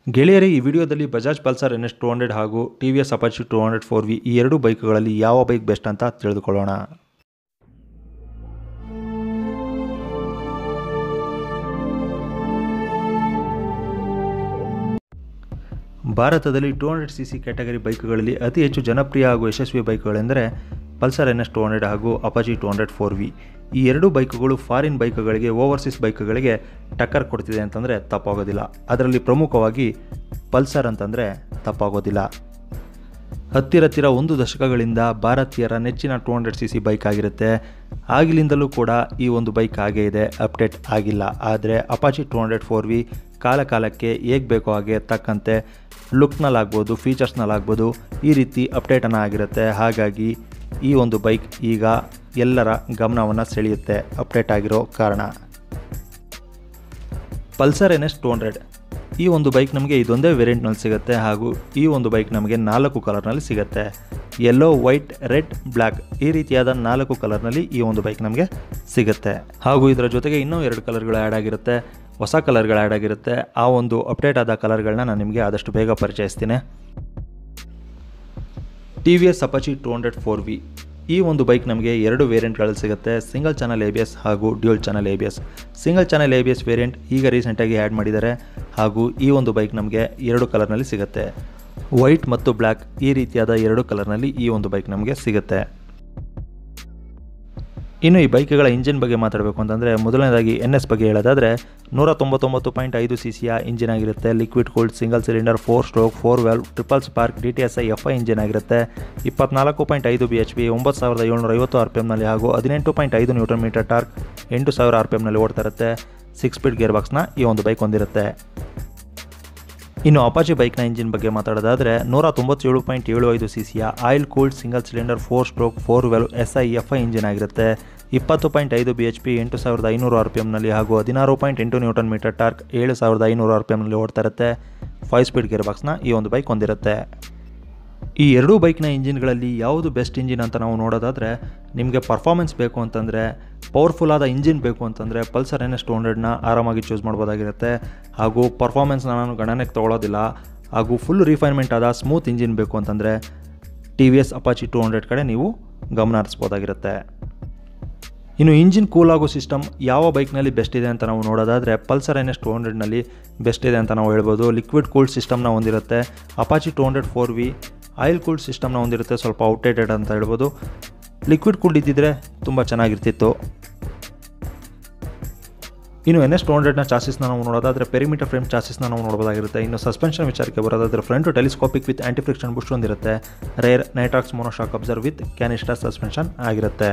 ಗೆಳೆಯರೇ ಈ ವಿಡಿಯೋದಲ್ಲಿ Bajaj Pulsar N S two hundred ಹಾಗೂ T V S Apache two hundred four V ಈ ಎರಡು ಬೈಕ್ಗಳಲ್ಲಿ ಯಾವ ಬೈಕ್ ಬೆಸ್ಟ್ ಅಂತ ತಿಳಿದುಕೊಳ್ಳೋಣ ಭಾರತದಲ್ಲಿ two hundred C C category ಬೈಕ್ಗಳಲ್ಲಿ ಅತಿ ಹೆಚ್ಚು ಜನಪ್ರಿಯ ಹಾಗೂ ಯಶಸ್ವಿ ಬೈಕ್ಗಳೆಂದರೆ Pulsar N S two hundred ಹಾಗೂ Apache two hundred four V ಈ ಎರಡೂ ಬೈಕ್ಗಳು ಫಾರಿನ್ ಬೈಕ್ಗಳಿಗೆ ಓವರ್ಸೀಸ್ ಬೈಕ್ಗಳಿಗೆ ಟಕ್ಕರ್ ಕೊಡ್ತಿದೆ ಅಂತಂದರೆ ತಪ್ಪಾಗೋದಿಲ್ಲ ಅದರಲ್ಲಿ ಪ್ರಮುಖವಾಗಿ ಪಲ್ಸರ್ ಅಂತಂದರೆ ತಪ್ಪಾಗೋದಿಲ್ಲ ಹತ್ತಿರತ್ತಿರ ಒಂದು ದಶಕಗಳಿಂದ ಭಾರತೀಯರ ನೆಚ್ಚಿನ two hundred C C bike ಆಗಿರುತ್ತೆ ಆಗಿಲಿಂದಲೂ ಕೂಡ ಈ ಒಂದು ಬೈಕ್ ಹಾಗೇ ಇದೆ ಅಪ್ಡೇಟ್ ಆಗಿಲ್ಲ ಆದರೆ Apache two hundred four V ಕಾಲ ಕಾಲಕ್ಕೆ ಹೇಗೆ ಬೇಕೋ ಹಾಗೆ ತಕ್ಕಂತೆ ಲುಕ್ನಲ್ಲಾಗ್ಬೋದು ಫೀಚರ್ಸ್ನಲ್ಲಾಗ್ಬೋದು ಈ ರೀತಿ ಅಪ್ಡೇಟನ್ನು ಆಗಿರುತ್ತೆ ಹಾಗಾಗಿ ಈ ಒಂದು ಬೈಕ್ ಈಗ ಎಲ್ಲರ ಗಮನವನ್ನು ಸೆಳೆಯುತ್ತೆ ಅಪ್ಡೇಟ್ ಆಗಿರೋ ಕಾರಣ Pulsar N S two hundred ಈ ಒಂದು ಬೈಕ್ ನಮಗೆ ಇದೊಂದೇ ವೇರಿಯಂಟ್ನಲ್ಲಿ ಸಿಗುತ್ತೆ ಹಾಗೂ ಈ ಒಂದು ಬೈಕ್ ನಮಗೆ ನಾಲ್ಕು ಕಲರ್ನಲ್ಲಿ ಸಿಗುತ್ತೆ ಯೆಲ್ಲೋ ವೈಟ್ ರೆಡ್ ಬ್ಲ್ಯಾಕ್ ಈ ರೀತಿಯಾದ ನಾಲ್ಕು ಕಲರ್ನಲ್ಲಿ ಈ ಒಂದು ಬೈಕ್ ನಮಗೆ ಸಿಗುತ್ತೆ ಹಾಗೂ ಇದರ ಜೊತೆಗೆ ಇನ್ನೂ ಎರಡು ಕಲರ್ಗಳು ಆ್ಯಡ್ ಆಗಿರುತ್ತೆ ಹೊಸ ಕಲರ್ಗಳು ಆ್ಯಡ್ ಆಗಿರುತ್ತೆ ಆ ಒಂದು ಅಪ್ಡೇಟ್ ಆದ ಕಲರ್ಗಳನ್ನ ನಾನು ನಿಮಗೆ ಆದಷ್ಟು ಬೇಗ ಪರಿಚಯಿಸ್ತೀನಿ T V S Apache two hundred four V ಈ ಒಂದು ಬೈಕ್ ನಮಗೆ ಎರಡು ವೇರಿಯಂಟ್ಗಳಲ್ಲಿ ಸಿಗುತ್ತೆ single channel A B S ಹಾಗೂ dual channel A B S single channel A B S variant ಈಗ ರೀಸೆಂಟಾಗಿ ಆ್ಯಡ್ ಮಾಡಿದ್ದಾರೆ ಹಾಗೂ ಈ ಒಂದು ಬೈಕ್ ನಮಗೆ ಎರಡು ಕಲರ್ನಲ್ಲಿ ಸಿಗುತ್ತೆ ವೈಟ್ ಮತ್ತು ಬ್ಲ್ಯಾಕ್ ಈ ರೀತಿಯಾದ ಎರಡು ಕಲರ್ನಲ್ಲಿ ಈ ಒಂದು ಬೈಕ್ ನಮಗೆ ಸಿಗುತ್ತೆ ಇನ್ನು ಈ ಬೈಕ್ಗಳ ಇಂಜಿನ್ ಬಗ್ಗೆ ಮಾತಾಡಬೇಕು ಅಂತಂದರೆ ಮೊದಲನೇದಾಗಿ ಎನ್ ಎಸ್ ಬಗ್ಗೆ ಹೇಳೋದಾದರೆ ನೂರ ತೊಂಬತ್ತೊಂಬತ್ತು ಪಾಯಿಂಟ್ ಐದು ಸಿ ಸಿಯ ಇಂಜಿನ್ ಆಗಿರುತ್ತೆ liquid cooled single cylinder four stroke four valve triple spark D T S I F I engine ಆಗಿರುತ್ತೆ ಇಪ್ಪತ್ನಾಲ್ಕು ಪಾಯಿಂಟ್ ಐದು ಬಿ ಎಚ್ ಪಿ ಒಂಬತ್ತು ಸಾವಿರದ ಏಳ್ನೂರ ಐವತ್ತು ಆರ್ ಪಿ ಎಮ್ನಲ್ಲಿ ಹಾಗೂ ಹದಿನೆಂಟು ಪಾಯಿಂಟ್ ಐದು ನ್ಯೂಟನ್ ಮೀಟರ್ ಟಾರ್ಕ್ ಎಂಟು ಸಾವಿರ ಆರ್ ಪಿ ಎಮ್ನಲ್ಲಿ ಓಡ್ತಾ ಇರುತ್ತೆ ಸಿಕ್ಸ್ ಸ್ಪೀಡ್ ಗೇರ್ ಬಾಕ್ಸ್ನ ಈ ಒಂದು ಬೈಕ್ ಹೊಂದಿರುತ್ತೆ ಇನ್ನು ಅಪಾಚಿ ಬೈಕ್ನ ಇಂಜಿನ್ ಬಗ್ಗೆ ಮಾತಾಡೋದಾದರೆ ನೂರ ತೊಂಬತ್ತೇಳು ಪಾಯಿಂಟ್ ಏಳು ಐದು ಸಿ ಸಿಯ oil cooled single cylinder four stroke four valve S I F I engine ಆಗಿರುತ್ತೆ ಇಪ್ಪತ್ತು ಪಾಯಿಂಟ್ ಐದು ಬಿ ಎಚ್ ಪಿ ಎಂಟು ಸಾವಿರದ ಐನೂರು ಆರ್ ಪಿ ಎಮ್ನಲ್ಲಿ ಹಾಗೂ ಹದಿನಾರು ಪಾಯಿಂಟ್ ಎಂಟು ನ್ಯೂಟನ್ ಮೀಟರ್ ಟಾರ್ಕ್ ಏಳು ಸಾವಿರದ ಐನೂರು ಆರ್ ಪಿ ಎಮ್ನಲ್ಲಿ ಓಡ್ತಾ ಇರುತ್ತೆ ಫೈವ್ ಸ್ಪೀಡ್ ಗೇರ್ ಬಾಕ್ಸ್ನ ಈ ಒಂದು ಬೈಕ್ ಹೊಂದಿರುತ್ತೆ ಈ ಎರಡೂ ಬೈಕ್ನ ಇಂಜಿನ್ಗಳಲ್ಲಿ ಯಾವುದು ಬೆಸ್ಟ್ ಇಂಜಿನ್ ಅಂತ ನಾವು ನೋಡೋದಾದರೆ ನಿಮಗೆ ಪರ್ಫಾರ್ಮೆನ್ಸ್ ಬೇಕು ಅಂತಂದರೆ ಪವರ್ಫುಲ್ ಆದ ಇಂಜಿನ್ ಬೇಕು ಅಂತಂದರೆ ಪಲ್ಸರ್ ಎನ್ ಎಸ್ ಟು ಹಂಡ್ರೆಡ್ನ ಆರಾಮಾಗಿ ಚೂಸ್ ಮಾಡ್ಬೋದಾಗಿರುತ್ತೆ ಹಾಗೂ ಪರ್ಫಾರ್ಮೆನ್ಸ್ನ ನಾನು ಗಣನೆಗೆ ತೊಗೊಳೋದಿಲ್ಲ ಹಾಗೂ ಫುಲ್ ರಿಫೈನ್ಮೆಂಟ್ ಆದ ಸ್ಮೂತ್ ಇಂಜಿನ್ ಬೇಕು ಅಂತಂದರೆ T V S Apache two hundred ಕಡೆ ನೀವು ಗಮನ ಹರಿಸ್ಬೋದಾಗಿರುತ್ತೆ ಇನ್ನು ಇಂಜಿನ್ ಕೂಲ್ ಆಗೋ ಸಿಸ್ಟಮ್ ಯಾವ ಬೈಕ್ನಲ್ಲಿ ಬೆಸ್ಟ್ ಇದೆ ಅಂತ ನಾವು ನೋಡೋದಾದರೆ ಪಲ್ಸರ್ ಎನ್ ಎಸ್ ಟು ಹಂಡ್ರೆಡ್ನಲ್ಲಿ ಬೆಸ್ಟ್ ಇದೆ ಅಂತ ನಾವು ಹೇಳ್ಬೋದು ಲಿಕ್ವಿಡ್ ಕೂಲ್ಡ್ ಸಿಸ್ಟಮ್ನ ಹೊಂದಿರುತ್ತೆ Apache two hundred four V oil cooled ಸಿಸ್ಟಮ್ನ ಹೊಂದಿರುತ್ತೆ ಸ್ವಲ್ಪ ಔಟ್ಡೇಟೆಡ್ ಅಂತ ಹೇಳ್ಬೋದು ಲಿಕ್ವಿಡ್ ಕೂಲ್ಡ್ ಇದ್ದಿದ್ರೆ ತುಂಬ ಚೆನ್ನಾಗಿರ್ತಿತ್ತು ಇನ್ನು ಎನ್ ಎಸ್ ಟು ಹಂಡ್ರೆಡ್ನ ಚಾಸಿಸ್ನ ನಾವು ನೋಡೋದಾದರೆ ಪೆರಿಮೀಟರ್ ಫ್ರೇಮ್ ಚಾಸಿಸ್ನ ನಾವು ನೋಡಬಹುದಾಗಿರುತ್ತೆ ಇನ್ನು ಸಸ್ಪೆನ್ಷನ್ ವಿಚಾರಕ್ಕೆ ಬರೋದಾದರೆ front telescopic with anti friction bush ಹೊಂದಿರುತ್ತೆ rear Nitrox monoshock absorber with canister suspension ಆಗಿರುತ್ತೆ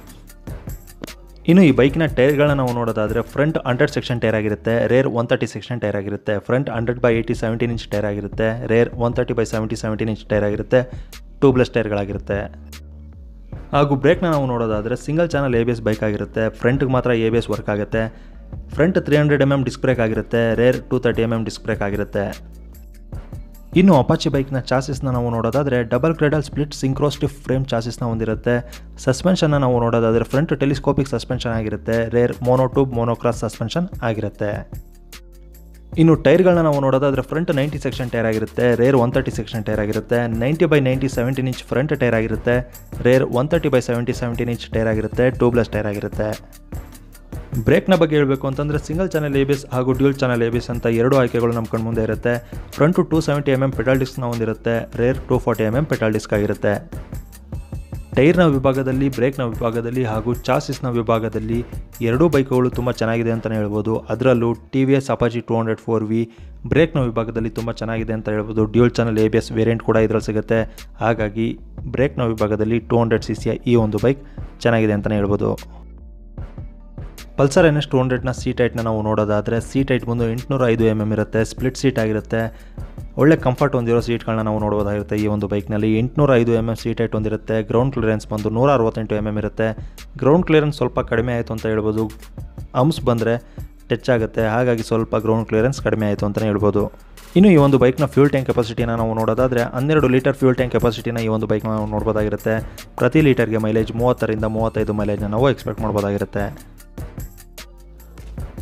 ಇನ್ನು ಈ ಬೈಕ್ನ ಟೈರ್ಗಳನ್ನ ನಾವು ನೋಡೋದಾದರೆ ಫ್ರಂಟ್ ಹಂಡ್ರೆಡ್ ಸೆಕ್ಷನ್ ಟೈರ್ ಆಗಿರುತ್ತೆ rear one thirty section tyre ಆಗಿರುತ್ತೆ front hundred by eighty seventeen inch tyre ಆಗಿರುತ್ತೆ rear one thirty by seventy seventeen inch tyre ಆಗಿರುತ್ತೆ ಟ್ಯೂಬ್ಲೆಸ್ ಟೈರ್ಗಳಾಗಿರುತ್ತೆ ಹಾಗೂ ಬ್ರೇಕ್ನ ನಾವು ನೋಡೋದಾದರೆ single channel A B S bike ಆಗಿರುತ್ತೆ ಫ್ರಂಟ್ಗೆ ಮಾತ್ರ ಎ ಬಿ ಎಸ್ ವರ್ಕ್ ಆಗುತ್ತೆ front three hundred M M disc brake ಆಗಿರುತ್ತೆ rear two thirty M M disc brake ಆಗಿರುತ್ತೆ ಇನ್ನು ಅಪಾಚಿ ಬೈಕ್ನ ಚಾಸಿಸ್ನ ನಾವು ನೋಡೋದಾದರೆ double cradle split synchro stiff frame ಚಾಸಿಸ್ನ ಹೊಂದಿರುತ್ತೆ ಸಸ್ಪೆನ್ಷನ್ನ ನಾವು ನೋಡೋದಾದರೆ ಫ್ರಂಟ್ ಟೆಲಿಸ್ಕೋಪಿಕ್ ಸಸ್ಪೆನ್ಷನ್ ಆಗಿರುತ್ತೆ ರೇರ್ ಮೋನೋಟ್ಯೂಬ್ ಮೋನೋಕ್ರಾಸ್ ಸಸ್ಪೆನ್ಷನ್ ಆಗಿರುತ್ತೆ ಇನ್ನು ಟೈರ್ಗಳನ್ನ ನಾವು ನೋಡೋದಾದರೆ ಫ್ರಂಟ್ ನೈಂಟಿ ಸೆಕ್ಷನ್ ಟೈರ್ ಆಗಿರುತ್ತೆ rear one thirty section tyre ಆಗಿರುತ್ತೆ ninety by ninety seventeen inch front tyre ಆಗಿರುತ್ತೆ rear one thirty by seventy seventeen inch tyre ಆಗಿರುತ್ತೆ ಟ್ಯೂಬ್ಲೆಸ್ ಟೈರ್ ಆಗಿರುತ್ತೆ ಬ್ರೇಕ್ನ ಬಗ್ಗೆ ಹೇಳಬೇಕು ಅಂತಂದರೆ ಸಿಂಗಲ್ ಚಾನಲ್ ಎ ಬಿಸ್ ಹಾಗೂ ಡ್ಯೂಲ್ ಚಾನಲ್ ಎ ಬಿಸ್ ಅಂತ ಎರಡು ಆಯ್ಕೆಗಳು ನಮ್ಮ ಕಣ್ಮುಂದೆ ಇರುತ್ತೆ front two seventy M M petal ಡಿಸ್ಕ್ನ ಹೊಂದಿರುತ್ತೆ rear two forty M M petal disc ಆಗಿರುತ್ತೆ ಟೈರ್ನ ವಿಭಾಗದಲ್ಲಿ ಬ್ರೇಕ್ನ ವಿಭಾಗದಲ್ಲಿ ಹಾಗೂ ಚಾಸಿಸ್ನ ವಿಭಾಗದಲ್ಲಿ ಎರಡೂ ಬೈಕ್ಗಳು ತುಂಬ ಚೆನ್ನಾಗಿದೆ ಅಂತಲೇ ಹೇಳ್ಬೋದು ಅದರಲ್ಲೂ T V S Apache two hundred four V ಬ್ರೇಕ್ನ ವಿಭಾಗದಲ್ಲಿ ತುಂಬ ಚೆನ್ನಾಗಿದೆ ಅಂತ ಹೇಳ್ಬೋದು dual channel A B S variant ಕೂಡ ಇದರಲ್ಲಿ ಸಿಗುತ್ತೆ ಹಾಗಾಗಿ ಬ್ರೇಕ್ನ ವಿಭಾಗದಲ್ಲಿ ಟೂ ಹಂಡ್ರೆಡ್ ಸಿ ಸಿಯ ಈ ಒಂದು ಬೈಕ್ ಚೆನ್ನಾಗಿದೆ ಅಂತಲೇ ಹೇಳ್ಬೋದು ಪಲ್ಸರ್ ಎನ್ ಎಸ್ ಟು ಹಂಡ್ರೆಡ್ನ ಸೀಟ್ ಹೈಟ್ನ ನಾವು ನೋಡೋದಾದರೆ ಸೀಟ್ ಹೈಟ್ ಬಂದು ಎಂಟುನೂರ ಐದು ಎಮ್ ಎಮ್ ಇರುತ್ತೆ ಸ್ಪ್ಲಿಟ್ ಸೀಟ್ ಆಗಿರುತ್ತೆ ಒಳ್ಳೆ ಕಂಫರ್ಟ್ ಹೊಂದಿರೋ ಸೀಟ್ಗಳನ್ನ ನಾವು ನೋಡ್ಬೋದಾಗಿರುತ್ತೆ ಈ ಒಂದು ಬೈಕ್ನಲ್ಲಿ ಎಂಟುನೂರ ಐದು ಎಮ್ ಎಮ್ ಸೀಟ್ ಹೈಟ್ ಹೊಂದಿರುತ್ತೆ ಗ್ರೌಂಡ್ ಕ್ಲಿಯರೆನ್ಸ್ ಬಂದು ನೂರ ಅರವತ್ತೆಂಟು ಎಮ್ ಎಮ್ ಇರುತ್ತೆ ಗ್ರೌಂಡ್ ಕ್ಲಿಯರೆನ್ಸ್ ಸ್ವಲ್ಪ ಕಡಿಮೆ ಆಯಿತು ಅಂತ ಹೇಳ್ಬೋದು ಅಂಸ್ ಬಂದರೆ ಟಚ್ ಆಗುತ್ತೆ ಹಾಗಾಗಿ ಸ್ವಲ್ಪ ಗ್ರೌಂಡ್ ಕ್ಲಿಯರೆನ್ಸ್ ಕಡಿಮೆ ಆಯಿತು ಅಂತಲೇ ಹೇಳ್ಬೋದು ಇನ್ನು ಈ ಒಂದು ಬೈಕ್ನ ಫ್ಯೂಲ್ ಟ್ಯಾಂಕ್ ಕೆಪಾಸಿಟಿನ ನಾವು ನೋಡೋದಾದರೆ ಹನ್ನೆರಡು ಲೀಟರ್ ಫ್ಯೂಲ್ ಟ್ಯಾಂಕ್ ಕೆಪಾಸಿಟಿನ ಈ ಒಂದು ಬೈಕ್ನ ನಾವು ನೋಡ್ಬೋದಾಗಿರುತ್ತೆ ಪ್ರತಿ ಲೀಟರ್ಗೆ ಮೈಲೇಜ್ ಮೂವತ್ತರಿಂದ ಮೂವತ್ತೈದು ಮೈಲೇಜ್ನ ನಾವು ಎಕ್ಸ್ಪೆಕ್ಟ್ ಮಾಡ್ಬೋದಾಗಿರುತ್ತೆ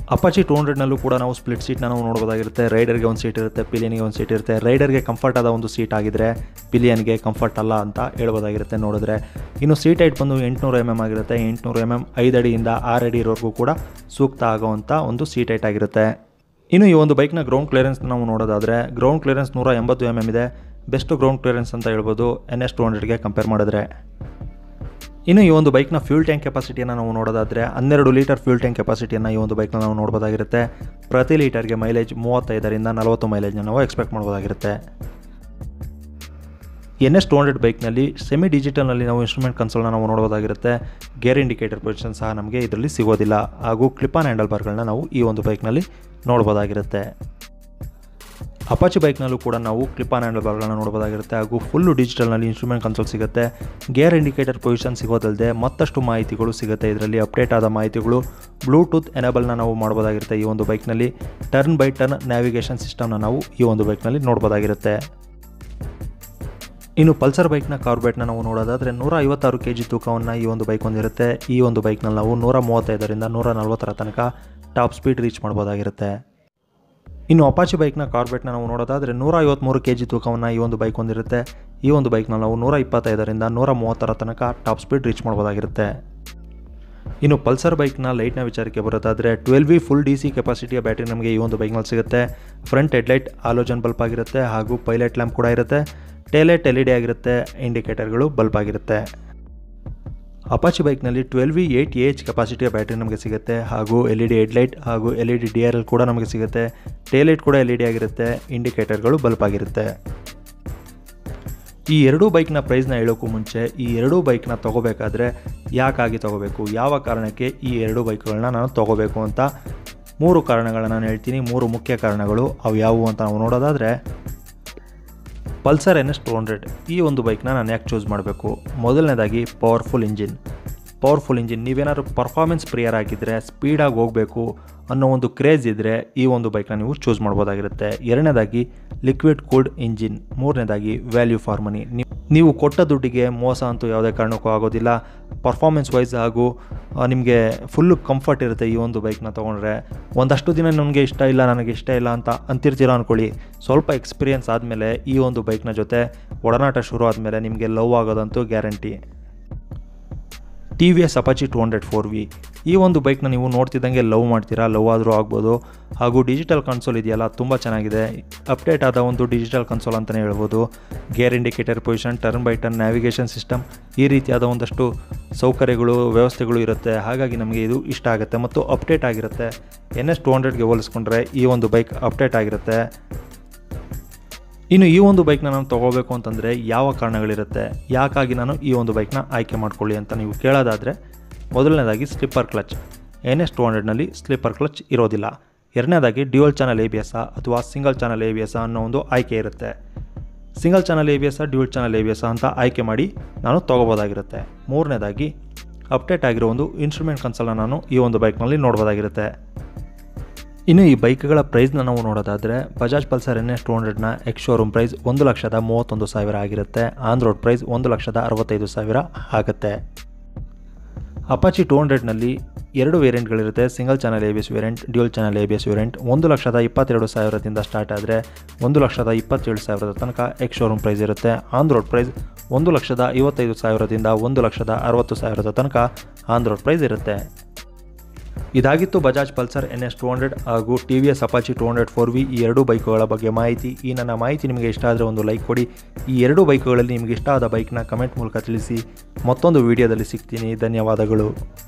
ಅಪಾಚಿ ಟೂ ಹಂಡ್ರೆಡ್ನಲ್ಲೂ ಕೂಡ ನಾವು ಸ್ಪ್ಲಿಟ್ ಸೀಟ್ನ ನಾವು ನೋಡ್ಬೋದಾಗಿರುತ್ತೆ ರೈಡರ್ಗೆ ಒಂದು ಸೀಟ್ ಇರುತ್ತೆ ಪಿಲಿಯನ್ಗೆ ಒಂದು ಸೀಟ್ ಇರುತ್ತೆ ರೈಡರ್ಗೆ ಕಂಫರ್ಟ್ ಆದ ಒಂದು ಸೀಟ್ ಆಗಿದ್ರೆ ಪಿಲಿಯನ್ಗೆ ಕಂಫರ್ಟ್ ಅಲ್ಲ ಅಂತ ಹೇಳ್ಬೋದಾಗಿರುತ್ತೆ ನೋಡಿದ್ರೆ ಇನ್ನು ಸೀಟ್ ಹೈಟ್ ಬಂದು ಎಂಟುನೂರು ಎಮ್ ಎಮ್ ಆಗಿರುತ್ತೆ ಎಂಟುನೂರು ಎಮ್ ಎಮ್ ಐದು ಅಡಿಯಿಂದ ಆರು ಅಡಿ ಇರೋವರೆಗೂ ಕೂಡ ಸೂಕ್ತ ಆಗುವಂಥ ಒಂದು ಸೀಟ್ ಹೈಟ್ ಆಗಿರುತ್ತೆ ಇನ್ನು ಈ ಒಂದು ಬೈಕ್ನ ಗ್ರೌಂಡ್ ಕ್ಲಿಯರೆನ್ಸ್ ನಾವು ನೋಡೋದಾದರೆ ಗ್ರೌಂಡ್ ಕ್ಲಿಯರೆನ್ಸ್ ನೂರ ಎಂಬತ್ತು ಎಮ್ ಎಮ್ ಇದೆ ಬೆಸ್ಟ್ ಗ್ರೌಂಡ್ ಕ್ಲಿಯರೆನ್ಸ್ ಅಂತ ಹೇಳ್ಬೋದು ಎನ್ ಎಸ್ ಟು ಹಂಡ್ರೆಡ್ಗೆ ಕಂಪೇರ್ ಮಾಡಿದ್ರೆ ಇನ್ನು ಈ ಒಂದು ಬೈಕ್ನ ಫ್ಯೂಲ್ ಟ್ಯಾಂಕ್ ಕೆಪಾಸಿಟಿಯನ್ನು ನಾವು ನೋಡೋದಾದರೆ ಹನ್ನೆರಡು ಲೀಟರ್ ಫ್ಯೂಲ್ ಟ್ಯಾಂಕ್ ಕೆಪಾಸಿಟಿಯನ್ನು ಈ ಒಂದು ಬೈಕ್ನ ನಾವು ನೋಡ್ಬೋದಾಗಿರುತ್ತೆ ಪ್ರತಿ ಲೀಟರ್ಗೆ ಮೈಲೇಜ್ ಮೂವತ್ತೈದರಿಂದ ನಲವತ್ತು ಮೈಲೇಜ್ನ ನಾವು ಎಕ್ಸ್ಪೆಕ್ಟ್ ಮಾಡ್ಬೋದಾಗಿರುತ್ತೆ ಎನ್ ಎಸ್ ಟು ಹಂಡ್ರೆಡ್ ಬೈಕ್ನಲ್ಲಿ ಸೆಮಿ ಡಿಜಿಟಲ್ನಲ್ಲಿ ನಾವು ಇನ್ಸ್ಟ್ರೂಮೆಂಟ್ ಕನ್ಸೋಲ್ನ ನಾವು ನೋಡ್ಬೋದಾಗಿರುತ್ತೆ ಗೇರ್ ಇಂಡಿಕೇಟರ್ ಪೊಸಿಷನ್ ಸಹ ನಮಗೆ ಇದರಲ್ಲಿ ಸಿಗೋದಿಲ್ಲ ಹಾಗೂ ಕ್ಲಿಪ್ ಆನ್ ಹ್ಯಾಂಡಲ್ ಬಾರ್ಗಳನ್ನ ನಾವು ಈ ಒಂದು ಬೈಕ್ನಲ್ಲಿ ನೋಡ್ಬೋದಾಗಿರುತ್ತೆ ಅಪಾಚಿ ಬೈಕ್ನಲ್ಲೂ ಕೂಡ ನಾವು ಕ್ಲಿಪ್ ಆನ್ ಹ್ಯಾಂಡಲ್ ಬಾರ್ಗಳನ್ನ ನೋಡ್ಬೋದಾಗಿರುತ್ತೆ ಹಾಗೂ ಫುಲ್ಲು ಡಿಜಿಟಲ್ನಲ್ಲಿ ಇನ್ಸ್ಟ್ರೂಮೆಂಟ್ ಕನ್ಸೋಲ್ ಸಿಗುತ್ತೆ ಗೇರ್ ಇಂಡಿಕೇಟರ್ ಪೊಸಿಷನ್ ಸಿಗೋದಲ್ಲದೆ ಮತ್ತಷ್ಟು ಮಾಹಿತಿಗಳು ಸಿಗುತ್ತೆ ಇದರಲ್ಲಿ ಅಪ್ಡೇಟ್ ಆದ ಮಾಹಿತಿಗಳು ಬ್ಲೂಟೂತ್ ಎನೇಬಲ್ನ ನಾವು ಮಾಡ್ಬೋದಾಗಿರುತ್ತೆ ಈ ಒಂದು ಬೈಕ್ನಲ್ಲಿ ಟರ್ನ್ ಬೈ ಟರ್ನ್ ನ್ಯಾವಿಗೇಷನ್ ಸಿಸ್ಟಮ್ನ ನಾವು ಈ ಒಂದು ಬೈಕ್ನಲ್ಲಿ ನೋಡ್ಬೋದಾಗಿರುತ್ತೆ ಇನ್ನು ಪಲ್ಸರ್ ಬೈಕ್ನ ಕಾರ್ಬೇಟ್ನ ನಾವು ನೋಡೋದಾದರೆ ನೂರ ಐವತ್ತಾರು ಕೆ ಜಿ ತೂಕವನ್ನು ಈ ಒಂದು ಬೈಕ್ ಹೊಂದಿರುತ್ತೆ ಈ ಒಂದು ಬೈಕ್ನಲ್ಲಿ ನಾವು ನೂರ ಮೂವತ್ತೈದರಿಂದ ನೂರ ನಲ್ವತ್ತರ ತನಕ ಟಾಪ್ ಸ್ಪೀಡ್ ರೀಚ್ ಮಾಡ್ಬೋದಾಗಿರುತ್ತೆ ಇನ್ನು ಅಪಾಚಿ ಬೈಕ್ನ ಕಾರ್ಬೇಟ್ನ ನಾವು ನೋಡೋದಾದರೆ ನೂರ ಐವತ್ತ್ಮೂರು ಕೆ ಜಿ ತೂಕವನ್ನು ಈ ಒಂದು ಬೈಕ್ ಹೊಂದಿರುತ್ತೆ ಈ ಒಂದು ಬೈಕ್ನ ನಾವು ನೂರ ಇಪ್ಪತ್ತೈದರಿಂದ ನೂರ ಮೂವತ್ತರ ತನಕ ಟಾಪ್ ಸ್ಪೀಡ್ ರೀಚ್ ಮಾಡ್ಬೋದಾಗಿರುತ್ತೆ ಇನ್ನು ಪಲ್ಸರ್ ಬೈಕ್ನ ಲೈಟ್ನ ವಿಚಾರಕ್ಕೆ ಬರೋದಾದರೆ twelve V full D C ಕೆಪಾಸಿಟಿಯ ಬ್ಯಾಟ್ರಿ ನಮಗೆ ಈ ಒಂದು ಬೈಕ್ನಲ್ಲಿ ಸಿಗುತ್ತೆ ಫ್ರಂಟ್ ಹೆಡ್ಲೈಟ್ ಆಲೋಜನ್ ಬಲ್ಪ್ ಆಗಿರುತ್ತೆ ಹಾಗೂ ಪೈಲಟ್ ಲ್ಯಾಂಪ್ ಕೂಡ ಇರುತ್ತೆ ಟೇಲೈಟ್ ಎಲ್ ಇ ಡಿ ಆಗಿರುತ್ತೆ ಇಂಡಿಕೇಟರ್ಗಳು ಬಲ್ಪ್ ಆಗಿರುತ್ತೆ ಅಪಾಚಿ ಬೈಕ್ನಲ್ಲಿ twelve V eight A H ಕೆಪಾಸಿಟಿಯ ಬ್ಯಾಟ್ರಿ ನಮಗೆ ಸಿಗುತ್ತೆ ಹಾಗೂ ಎಲ್ ಇ ಡಿ ಹೆಡ್ಲೈಟ್ ಹಾಗೂ L E D D R L ಕೂಡ ನಮಗೆ ಸಿಗುತ್ತೆ ಟೇಲೈಟ್ ಕೂಡ ಎಲ್ ಇ ಡಿ ಆಗಿರುತ್ತೆ ಇಂಡಿಕೇಟರ್ಗಳು ಬಲ್ಪ್ ಆಗಿರುತ್ತೆ ಈ ಎರಡೂ ಬೈಕ್ನ ಪ್ರೈಸ್ನ ಹೇಳೋಕ್ಕೂ ಮುಂಚೆ ಈ ಎರಡೂ ಬೈಕ್ನ ತೊಗೋಬೇಕಾದ್ರೆ ಯಾಕಾಗಿ ತೊಗೋಬೇಕು ಯಾವ ಕಾರಣಕ್ಕೆ ಈ ಎರಡು ಬೈಕ್ಗಳನ್ನ ನಾನು ತೊಗೋಬೇಕು ಅಂತ ಮೂರು ಕಾರಣಗಳನ್ನ ನಾನು ಹೇಳ್ತೀನಿ ಮೂರು ಮುಖ್ಯ ಕಾರಣಗಳು ಅವು ಯಾವುವು ಅಂತ ನಾವು ನೋಡೋದಾದರೆ Pulsar N S two hundred ಈ ಒಂದು ಬೈಕ್ನ ನಾನು ಯಾಕೆ ಚೂಸ್ ಮಾಡಬೇಕು ಮೊದಲನೇದಾಗಿ ಪವರ್ಫುಲ್ ಇಂಜಿನ್ ಪವರ್ಫುಲ್ ಇಂಜಿನ್ ನೀವೇನಾದ್ರು ಪರ್ಫಾರ್ಮೆನ್ಸ್ ಪ್ರಿಯರ್ ಆಗಿದ್ದರೆ ಸ್ಪೀಡಾಗಿ ಹೋಗಬೇಕು ಅನ್ನೋ ಒಂದು ಕ್ರೇಜ್ ಇದ್ದರೆ ಈ ಒಂದು ಬೈಕ್ನ ನೀವು ಚೂಸ್ ಮಾಡ್ಬೋದಾಗಿರುತ್ತೆ ಎರಡನೇದಾಗಿ ಲಿಕ್ವಿಡ್ ಕೂಲ್ಡ್ ಇಂಜಿನ್ ಮೂರನೇದಾಗಿ ವ್ಯಾಲ್ಯೂ ಫಾರ್ ಮನಿ ನೀವು ಕೊಟ್ಟ ದುಡ್ಡಿಗೆ ಮೋಸ ಅಂತೂ ಯಾವುದೇ ಕಾರಣಕ್ಕೂ ಆಗೋದಿಲ್ಲ ಪರ್ಫಾರ್ಮೆನ್ಸ್ ವೈಸ್ ಹಾಗೂ ನಿಮಗೆ ಫುಲ್ಲು ಕಂಫರ್ಟ್ ಇರುತ್ತೆ ಈ ಒಂದು ಬೈಕ್ನ ತೊಗೊಂಡ್ರೆ ಒಂದಷ್ಟು ದಿನ ನನಗೆ ಇಷ್ಟ ಇಲ್ಲ ನನಗೆ ಇಷ್ಟ ಇಲ್ಲ ಅಂತ ಅಂತಿರ್ತೀರ ಅಂದ್ಕೊಳ್ಳಿ ಸ್ವಲ್ಪ ಎಕ್ಸ್ಪೀರಿಯನ್ಸ್ ಆದಮೇಲೆ ಈ ಒಂದು ಬೈಕ್ನ ಜೊತೆ ಒಡನಾಟ ಶುರು ಆದಮೇಲೆ ನಿಮಗೆ ಲವ್ ಆಗೋದಂತೂ guarantee T V S Apache two hundred four V ಈ ಒಂದು ಬೈಕ್ನ ನೀವು ನೋಡ್ತಿದ್ದಂಗೆ ಲವ್ ಮಾಡ್ತೀರಾ ಲವ್ ಆದರೂ ಆಗ್ಬೋದು ಹಾಗೂ ಡಿಜಿಟಲ್ ಕನ್ಸೋಲ್ ಇದೆಯಲ್ಲ ತುಂಬ ಚೆನ್ನಾಗಿದೆ ಅಪ್ಡೇಟ್ ಆದ ಒಂದು ಡಿಜಿಟಲ್ ಕನ್ಸೋಲ್ ಅಂತಲೇ ಹೇಳ್ಬೋದು gear indicator position turn by turn navigation system ಈ ರೀತಿಯಾದ ಒಂದಷ್ಟು ಸೌಕರ್ಯಗಳು ವ್ಯವಸ್ಥೆಗಳು ಇರುತ್ತೆ ಹಾಗಾಗಿ ನಮಗೆ ಇದು ಇಷ್ಟ ಆಗುತ್ತೆ ಮತ್ತು ಅಪ್ಡೇಟ್ ಆಗಿರುತ್ತೆ ಎನ್ ಎಸ್ ಟು ಹಂಡ್ರೆಡ್ಗೆ ಹೋಲಿಸ್ಕೊಂಡ್ರೆ ಈ ಒಂದು ಬೈಕ್ ಅಪ್ಡೇಟ್ ಆಗಿರುತ್ತೆ ಇನ್ನು ಈ ಒಂದು ಬೈಕ್ನ ನಾನು ತೊಗೋಬೇಕು ಅಂತಂದರೆ ಯಾವ ಕಾರಣಗಳಿರುತ್ತೆ ಯಾಕಾಗಿ ನಾನು ಈ ಒಂದು ಬೈಕ್ನ ಆಯ್ಕೆ ಮಾಡ್ಕೊಳ್ಳಿ ಅಂತ ನೀವು ಕೇಳೋದಾದರೆ ಮೊದಲನೇದಾಗಿ slipper clutch N S two ಹಂಡ್ರೆಡ್ನಲ್ಲಿ ಸ್ಲಿಪ್ಪರ್ ಕ್ಲಚ್ ಇರೋದಿಲ್ಲ ಎರಡನೇದಾಗಿ dual channel A B S ಅಥವಾ single channel A B S ಅನ್ನೋ ಒಂದು ಆಯ್ಕೆ ಇರುತ್ತೆ single channel A B S dual channel A B S ಅಂತ ಆಯ್ಕೆ ಮಾಡಿ ನಾನು ತೊಗೋಬೋದಾಗಿರುತ್ತೆ ಮೂರನೇದಾಗಿ ಅಪ್ಡೇಟ್ ಆಗಿರೋ ಒಂದು ಇನ್ಸ್ಟ್ರೂಮೆಂಟ್ ಕನ್ಸಲ್ನ ನಾನು ಈ ಒಂದು ಬೈಕ್ನಲ್ಲಿ ನೋಡ್ಬೋದಾಗಿರುತ್ತೆ ಇನ್ನು ಈ ಬೈಕ್ಗಳ ಪ್ರೈಸ್ನ ನಾವು ನೋಡೋದಾದರೆ Bajaj Pulsar N S two ಹಂಡ್ರೆಡ್ನ ಎಕ್ಸ್ ಶೋರೂಮ್ ಪ್ರೈಸ್ ಒಂದು ಲಕ್ಷದ ಮೂವತ್ತೊಂದು ಸಾವಿರ ಆಗಿರುತ್ತೆ ಆನ್ ರೋಡ್ ಪ್ರೈಸ್ ಒಂದು ಲಕ್ಷದ ಅರವತ್ತೈದು ಸಾವಿರ ಆಗುತ್ತೆ ಅಪಾಚಿ ಟು ಹಂಡ್ರೆಡ್ನಲ್ಲಿ ಎರಡು ವೇರಿಯಂಟ್ಗಳಿರುತ್ತೆ single channel A B S variant dual channel A B S variant ಒಂದು ಲಕ್ಷದ ಇಪ್ಪತ್ತೆರಡು ಸಾವಿರದಿಂದ ಸ್ಟಾರ್ಟ್ ಆದರೆ ಒಂದು ಲಕ್ಷದ ಇಪ್ಪತ್ತೇಳು ಸಾವಿರದ ತನಕ ಎಕ್ಸ್ ಶೋರೂಮ್ ಪ್ರೈಸ್ ಇರುತ್ತೆ ಆನ್ ರೋಡ್ ಪ್ರೈಸ್ ಒಂದು ಲಕ್ಷದ ಐವತ್ತೈದು ಸಾವಿರದಿಂದ ಒಂದು ಲಕ್ಷದ ಅರವತ್ತು ಸಾವಿರದ ತನಕ ಆನ್ ರೋಡ್ ಪ್ರೈಸ್ ಇರುತ್ತೆ ಇದಾಗಿತ್ತು Bajaj Pulsar N S two hundred ಹಾಗೂ T V S Apache two hundred four V ಈ ಎರಡು ಬೈಕುಗಳ ಬಗ್ಗೆ ಮಾಹಿತಿ ಈ ನನ್ನ ಮಾಹಿತಿ ನಿಮಗೆ ಇಷ್ಟ ಆದರೆ ಒಂದು ಲೈಕ್ ಕೊಡಿ ಈ ಎರಡು ಬೈಕುಗಳಲ್ಲಿ ನಿಮಗೆ ಇಷ್ಟ ಆದ ಬೈಕ್ನ ಕಮೆಂಟ್ ಮೂಲಕ ತಿಳಿಸಿ ಮತ್ತೊಂದು ವಿಡಿಯೋದಲ್ಲಿ ಸಿಗ್ತೀನಿ ಧನ್ಯವಾದಗಳು